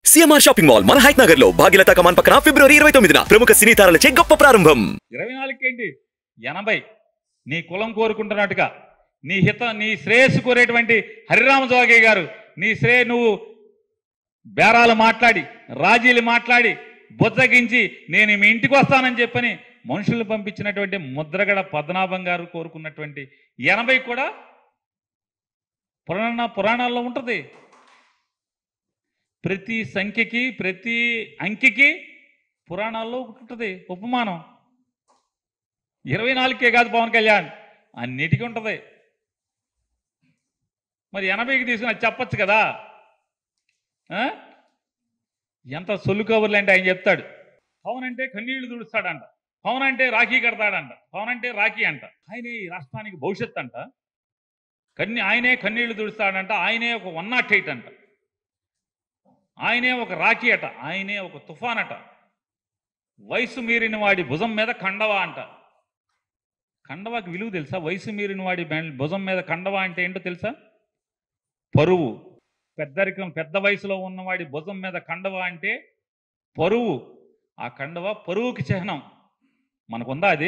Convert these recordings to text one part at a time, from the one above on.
CMR shopping mall మన హైట్ నగర్ లో భాగ్యలత కమాన్ పక్కన ఫిబ్రవరి ఇరవై తొమ్మిదిన ప్రముఖ సినీ తారలచే గొప్ప ప్రారంభం ఇరవై నాలుగుకేంటి ఎనభై నీ కులం కోరుకుంటున్నట్టుగా నీ హిత నీ శ్రేయస్సు కోరేటువంటి హరిరామ జోగి గారు నీ శ్రేయ నువ్వు బేరాలు మాట్లాడి రాజీలు మాట్లాడి బుజ్జగించి నేను మీ ఇంటికి వస్తానని చెప్పని మనుషులు పంపించినటువంటి ముద్రగడ పద్మనాభం గారు కోరుకున్నటువంటి ఎనభై కూడా పురాణ పురాణాల్లో ఉంటుంది ప్రతి సంఖ్యకి ప్రతి అంకెకి పురాణాల్లో ఒకటి ఉంటుంది ఉపమానం ఇరవై నాలుగుకే కాదు పవన్ కళ్యాణ్ అన్నిటికీ ఉంటుంది మరి ఎనభైకి తీసుకుని అది చెప్పచ్చు కదా ఆ? ఎంత సొల్లు కబుర్లు అంటే ఆయన చెప్తాడు పవన్ అంటే కన్నీళ్లు తుడుస్తాడంట పవన్ అంటే రాఖీ కడతాడంట పవన్ అంటే రాఖీ అంట ఆయనే ఈ రాష్ట్రానికి భవిష్యత్ అంట కన్ని ఆయనే కన్నీళ్లు తుడుస్తాడంట ఆయనే ఒక వన్ నాట్ ఎయిట్ అంట ఆయనే ఒక రాఖీ అట ఆయనే ఒక తుఫాన్ అట వయసు మీరిన వాడి భుజం మీద కండవా అంట కండవాకి విలువ తెలుసా వయసు మీరిన వాడి బెం- భుజం మీద కండవా అంటే ఏంటో తెలుసా పరువు పెద్దరికం పెద్ద వయసులో ఉన్నవాడి భుజం మీద కండవా అంటే పరువు ఆ కండవ పరువుకి చిహ్నం మనకుందా అది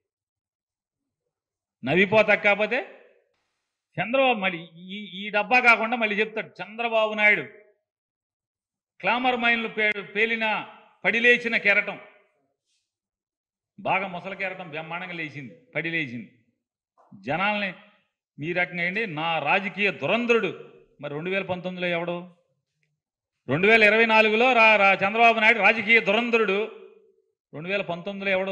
నవ్విపోతా కాకపోతే చంద్రబాబు మళ్ళీ ఈ ఈ డబ్బా కాకుండా మళ్ళీ చెప్తాడు చంద్రబాబు నాయుడు క్లామర్ మైన్లు పే పేలిన పడిలేచిన కెరటం బాగా ముసల కెరటం బ్రహ్మాండంగా లేచింది పడి లేచింది జనాల్ని ఈ రకంగా ఏంటి నా రాజకీయ దురంధరుడు మరి రెండు వేల పంతొమ్మిదిలో ఎవడు రెండు వేల ఇరవై నాలుగులో రా రా చంద్రబాబు నాయుడు రాజకీయ దురంధరుడు రెండు వేల పంతొమ్మిదిలో ఎవడు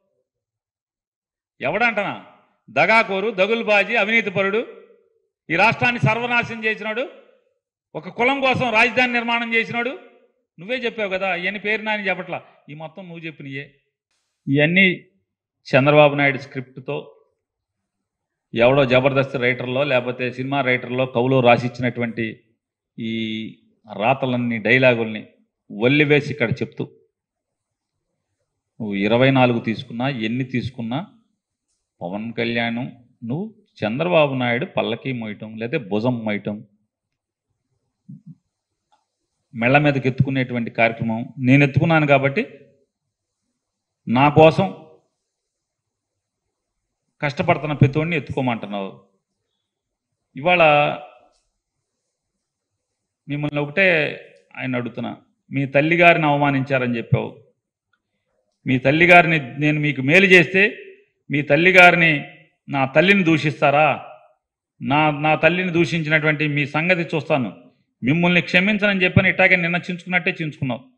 ఎవడంటనా దగాకోరు దగులుబాజీ అవినీతిపరుడు ఈ రాష్ట్రాన్ని సర్వనాశనం చేసినాడు ఒక కులం కోసం రాజధాని నిర్మాణం చేసినాడు నువ్వే చెప్పావు కదా ఇవన్నీ పేరు నాని చెప్పట్లా ఈ మొత్తం నువ్వు చెప్పినయే ఇవన్నీ చంద్రబాబు నాయుడు స్క్రిప్ట్తో ఎవడో జబర్దస్త్ రైటర్లో లేకపోతే సినిమా రైటర్లో కవులో రాసిచ్చినటువంటి ఈ రాతలన్నీ డైలాగుల్ని వల్లివేసి ఇక్కడ చెప్తూ నువ్వు ఇరవై నాలుగు తీసుకున్నా ఎన్ని తీసుకున్నా పవన్ కళ్యాణ్ నువ్వు చంద్రబాబు నాయుడు పల్లకి మోయటం లేదా భుజం మోయటం మెళ్ళ మీదకి ఎత్తుకునేటువంటి కార్యక్రమం నేను ఎత్తుకున్నాను కాబట్టి నా కోసం కష్టపడుతున్న ప్రతివాడిని ఎత్తుకోమంటున్నావు ఇవాళ మిమ్మల్ని ఒకటే ఆయన అడుగుతున్నా మీ తల్లిగారిని అవమానించారని చెప్పావు మీ తల్లిగారిని నేను మీకు మేలు చేస్తే మీ తల్లిగారిని నా తల్లిని దూషిస్తారా నా నా తల్లిని దూషించినటువంటి మీ సంగతి చూస్తాను మిమ్మల్ని క్షమించనని చెప్పని ఇట్టాగే నిన్న చించుకున్నట్టే చించుకున్నావు